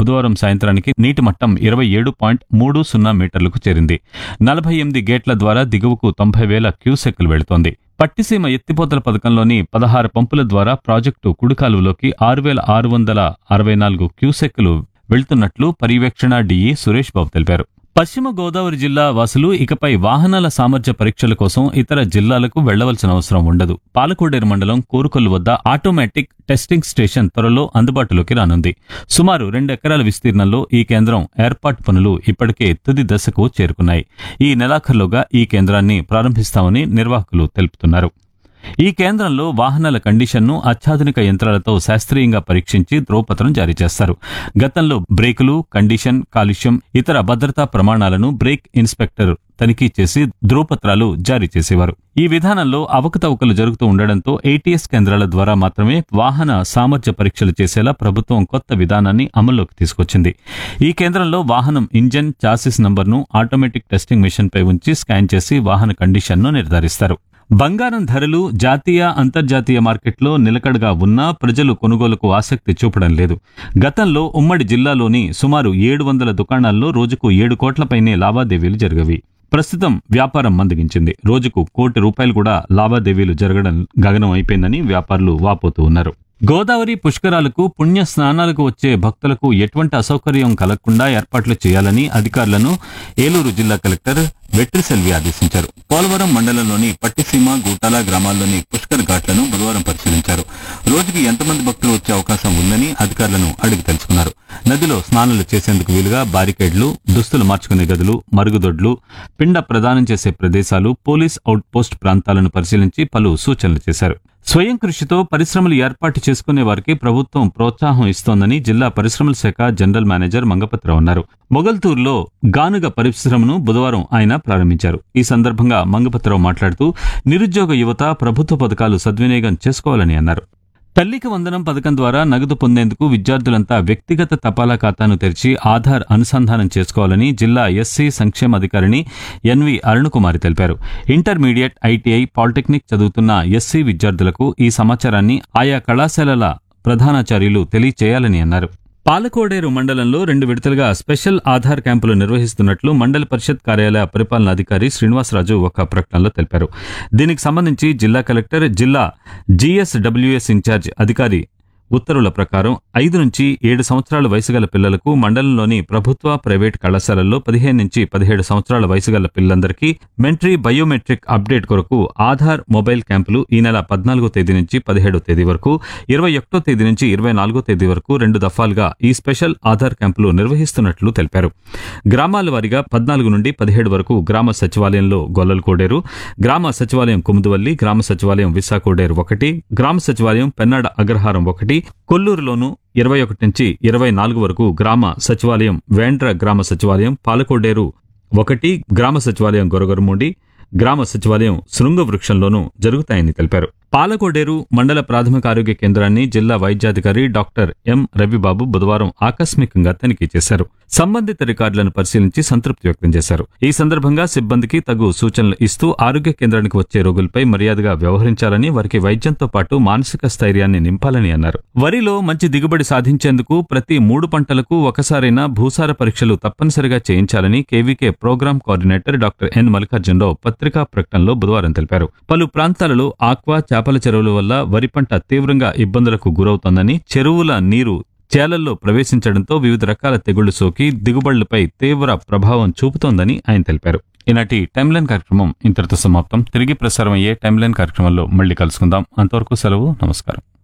బుధవారం సాయంత్రానికి నీటి మట్టం ఇరవై ఏడు పాయింట్ మూడు సున్నా మీటర్లకు చేరింది నలభై ఎనిమిది గేట్ల ద్వారా దిగువకు తొంభై వేల క్యూసెక్కులు వెళుతోంది పట్టిసీమ ఎత్తిపోతల పథకంలోని పదహారు పంపుల ద్వారా ప్రాజెక్టు కుడికాలువలోకి ఆరు వేల ఆరు వందల అరవై నాలుగు క్యూసెక్కులు వెళ్తున్నట్లు పర్యవేక్షణ డీఈ సురేష్ బాబు తెలిపారు పశ్చిమ గోదావరి జిల్లా వాసులు ఇకపై వాహనాల సామర్థ్య పరీక్షల కోసం ఇతర జిల్లాలకు వెళ్లవలసిన అవసరం ఉండదు పాలకోడేరు మండలం కోరుకొల్లు వద్ద ఆటోమేటిక్ టెస్టింగ్ స్టేషన్ త్వరలో అందుబాటులోకి రానుంది సుమారు రెండు ఎకరాల విస్తీర్ణంలో ఈ కేంద్రం ఏర్పాటు పనులు ఇప్పటికే తుది దశకు చేరుకున్నాయి ఈ నెలాఖరులోగా ఈ కేంద్రాన్ని ప్రారంభిస్తామని నిర్వాహకులు తెలుపుతున్నారు ఈ కేంద్రంలో వాహనాల కండిషన్ను అత్యాధునిక యంత్రాలతో శాస్త్రీయంగా పరీక్షించి ధ్రువపత్రం జారీ చేస్తారు గతంలో బ్రేకులు కండిషన్ కాలుష్యం ఇతర భద్రతా ప్రమాణాలను బ్రేక్ ఇన్స్పెక్టర్ తనిఖీ చేసి ధ్రువపత్రాలు జారీ చేసేవారు ఈ విధానంలో అవకతవకలు జరుగుతూ ఉండడంతో ఏటీఎస్ కేంద్రాల ద్వారా మాత్రమే వాహన సామర్థ్య పరీక్షలు చేసేలా ప్రభుత్వం కొత్త విధానాన్ని అమల్లోకి తీసుకొచ్చింది ఈ కేంద్రంలో వాహనం ఇంజన్ చాసిస్ నంబర్ను ఆటోమేటిక్ టెస్టింగ్ మిషన్పై ఉంచి స్కాన్ చేసి వాహన కండిషన్ను నిర్ధారిస్తారు బంగారం ధరలు జాతీయ అంతర్జాతీయ మార్కెట్లో నిలకడగా ఉన్నా ప్రజలు కొనుగోలుకు ఆసక్తి చూపడం లేదు గతంలో ఉమ్మడి జిల్లాలోని సుమారు ఏడు వందల దుకాణాల్లో రోజుకు ఏడు కోట్లపైనే లావాదేవీలు జరిగేవి ప్రస్తుతం వ్యాపారం మందగించింది రోజుకు కోటి రూపాయలు కూడా లావాదేవీలు జరగడం గగనం అయిపోయిందని వ్యాపారులు వాపోతూ ఉన్నారు గోదావరి పుష్కరాలకు పుణ్య స్నానాలకు వచ్చే భక్తులకు ఎటువంటి అసౌకర్యం కలగకుండా ఏర్పాట్లు చేయాలని అధికారులను ఏలూరు జిల్లా కలెక్టర్ వెట్రిసెల్వి ఆదేశించారు పోలవరం మండలంలోని పట్టిసీమ గూటాల గ్రామాల్లోని పుష్కర్ ఘాట్లను బుధవారం పరిశీలించారు రోజుకి ఎంతమంది భక్తులు వచ్చే అవకాశం ఉందని అధికారులను అడిగి తెలుసుకున్నారు నదిలో స్నానాలు చేసేందుకు వీలుగా బారికేడ్లు దుస్తులు మార్చుకునే గదులు మరుగుదొడ్లు పిండ ప్రదానం చేసే ప్రదేశాలు పోలీస్ అవుట్ పోస్ట్ ప్రాంతాలను పరిశీలించి పలు సూచనలు చేశారు స్వయం కృషితో పరిశ్రమలు ఏర్పాటు చేసుకునే వారికి ప్రభుత్వం ప్రోత్సాహం ఇస్తోందని జిల్లా పరిశ్రమల శాఖ జనరల్ మేనేజర్ మంగపతిరావు అన్నారు మొగల్తూరులో గానుగ పరిశ్రమను బుధవారం ఆయన ప్రారంభించారు ఈ సందర్భంగా మంగపతిరావు మాట్లాడుతూ నిరుద్యోగ యువత ప్రభుత్వ పథకాలు సద్వినియోగం చేసుకోవాలని అన్నారు తల్లికి వందనం పథకం ద్వారా నగదు పొందేందుకు విద్యార్థులంతా వ్యక్తిగత తపాలా ఖాతాను తెరిచి ఆధార్ అనుసంధానం చేసుకోవాలని జిల్లా ఎస్సీ సంక్షేమ అధికారిని ఎన్వి అరుణకుమారి తెలిపారు ఇంటర్మీడియట్ ఐటీఐ పాలిటెక్నిక్ చదువుతున్న ఎస్సీ విద్యార్థులకు ఈ సమాచారాన్ని ఆయా కళాశాలల ప్రధానాచార్యులు తెలియచేయాలని అన్నారు పాలకోడేరు మండలంలో రెండు విడతలుగా స్పెషల్ ఆధార్ క్యాంపులు నిర్వహిస్తున్నట్లు మండల పరిషత్ కార్యాలయ పరిపాలనాధికారి శ్రీనివాసరాజు ఒక ప్రకటనలో తెలిపారు దీనికి సంబంధించి జిల్లా కలెక్టర్ జిల్లా జీఎస్డబ్ల్యూఎస్ ఇన్ఛార్జ్ అధికారి ఉత్తర్వుల ప్రకారం ఐదు నుంచి ఏడు సంవత్సరాల వయసు గల పిల్లలకు మండలంలోని ప్రభుత్వ ప్రైవేట్ కళాశాలల్లో పదిహేను నుంచి పదిహేడు సంవత్సరాల వయసు గల పిల్లలందరికీ మెంట్రీ బయోమెట్రిక్ అప్డేట్ కొరకు ఆధార్ మొబైల్ క్యాంపులు ఈ నెల పద్నాలుగో తేదీ నుంచి పదిహేడో తేదీ వరకు ఇరవై ఒకటో తేదీ నుంచి ఇరవై నాలుగో తేదీ వరకు రెండు దఫాలుగా ఈ స్పెషల్ ఆధార్ క్యాంపులు నిర్వహిస్తున్నట్లు తెలిపారు గ్రామాల వారీగా పద్నాలుగు నుండి పదిహేడు వరకు గ్రామ సచివాలయంలో గొల్లలు కోడేరు గ్రామ సచివాలయం కుముదువల్లి గ్రామ సచివాలయం విశాఖోడేరు ఒకటి గ్రామ సచివాలయం పెన్నాడ అగ్రహారం ఒకటి కొల్లూరులోను ఇరవై ఒకటి నుంచి ఇరవై నాలుగు వరకు గ్రామ సచివాలయం వేండ్ర గ్రామ సచివాలయం పాలకోడేరు ఒకటి గ్రామ సచివాలయం గొరగొరముండి గ్రామ సచివాలయం శృంగవృక్షంలోనూ జరుగుతాయని తెలిపారు పాలకోడేరు మండల ప్రాథమిక ఆరోగ్య కేంద్రాన్ని జిల్లా వైద్యాధికారి డాక్టర్ ఎం రవిబాబు బుధవారం ఆకస్మికంగా తనిఖీ చేశారు సంబంధిత రికార్డులను పరిశీలించి సంతృప్తి వ్యక్తం చేశారు ఈ సందర్భంగా సిబ్బందికి తగు సూచనలు ఇస్తూ ఆరోగ్య కేంద్రానికి వచ్చే రోగులపై మర్యాదగా వ్యవహరించాలని వారికి వైద్యంతో పాటు మానసిక స్థైర్యాన్ని నింపాలని అన్నారు వరిలో మంచి దిగుబడి సాధించేందుకు ప్రతి మూడు పంటలకు ఒకసారైనా భూసార పరీక్షలు తప్పనిసరిగా చేయించాలని KVK program coordinator doctor N Mallikarjunarao పత్రికా ప్రకటనలో బుధవారం తెలిపారు పలు ప్రాంతాలలో ఆక్వా చేపల చెరువుల వల్ల వరి పంట తీవ్రంగా ఇబ్బందులకు గురవుతోందని చెరువుల నీరు చేలల్లో ప్రవేశించడంతో వివిధ రకాల తెగుళ్లు సోకి దిగుబడులపై తీవ్ర ప్రభావం చూపుతోందని ఆయన తెలిపారు ఈనాటి టైమ్లైన్ కార్యక్రమం ఇంతటితో సమాప్తం తిరిగి ప్రసారం అయ్యే టైమ్లైన్ కార్యక్రమంలో మళ్ళీ కలుసుకుందాం అంతవరకు సెలవు నమస్కారం